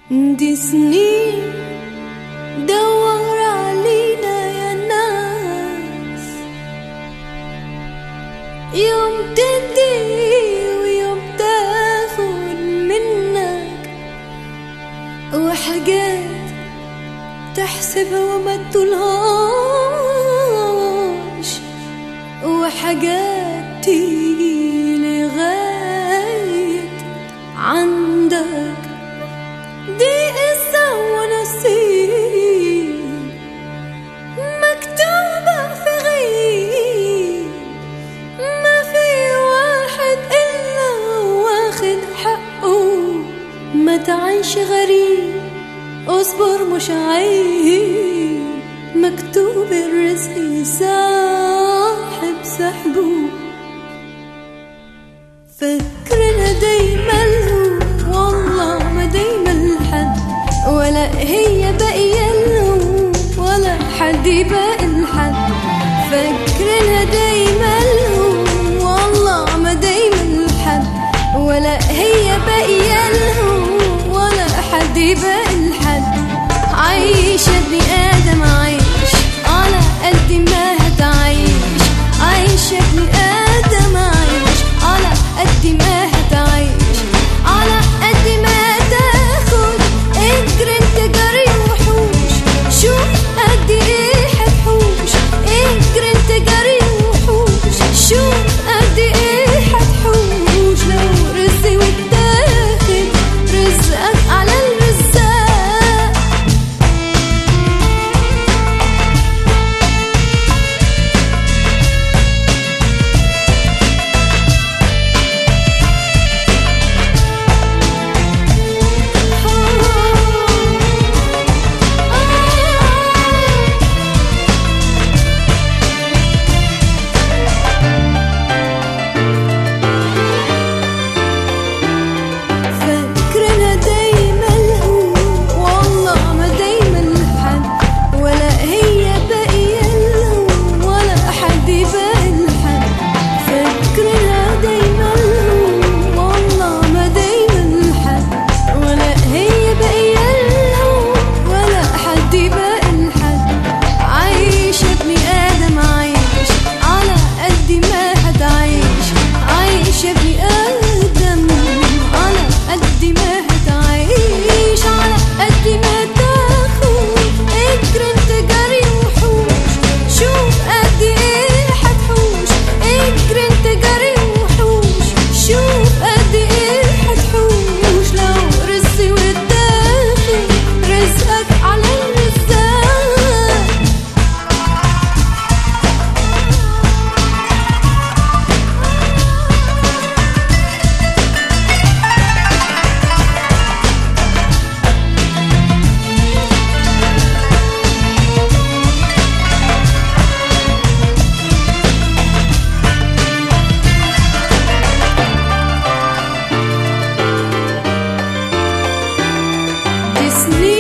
دي سنين دور علينا يا ناس يوم تدي ويوم تاخد منك وحاجات تحسبها وما تقولهاش وحاجات تيجي لغاية عندك دي قصة ونصيب مكتوبة في غيب ما في واحد إلا واخد حقه ما تعيش غريب اصبر مش عيب مكتوب الرزق ساحب سحبه فكرنا دايما له والله ما دايما لحد ولا هي باقية له ولا حد باقي لحد فكرنا دايما له والله ما دايما لحد ولا هي باقية له ولا حد باقي لحد عيش يا ابني آدم عيش على قد ما هتعيش عيش يا ابني آدم عيش على قد ما هتعيش على قد ما تاخد اجري انت جري وحوش شوف قد ايه هتحوش اجري انت جري وحوش شوف قد ايه هتحوش لو رزق واتاخد رزقك على الرزاق فكرنا دايما له والله ما دايما لحد ولا هي باقية له ولا حد باقي لحد فكرنا دايما له والله ما دايما لحد ولا هي باقية له ولا حد باقي لحد عايش يا ابني آدم عايش على قد ما هتعيش عايش يا ابني آدم على قد ما هتعيش على قد ما تاخد اجري انت جري وحوش شوف قد ايه هتحوش اجري انت جري وحوش شوف قد ايه هتحوش لو رزق واتاخد رزقك على الرزاق دي سنين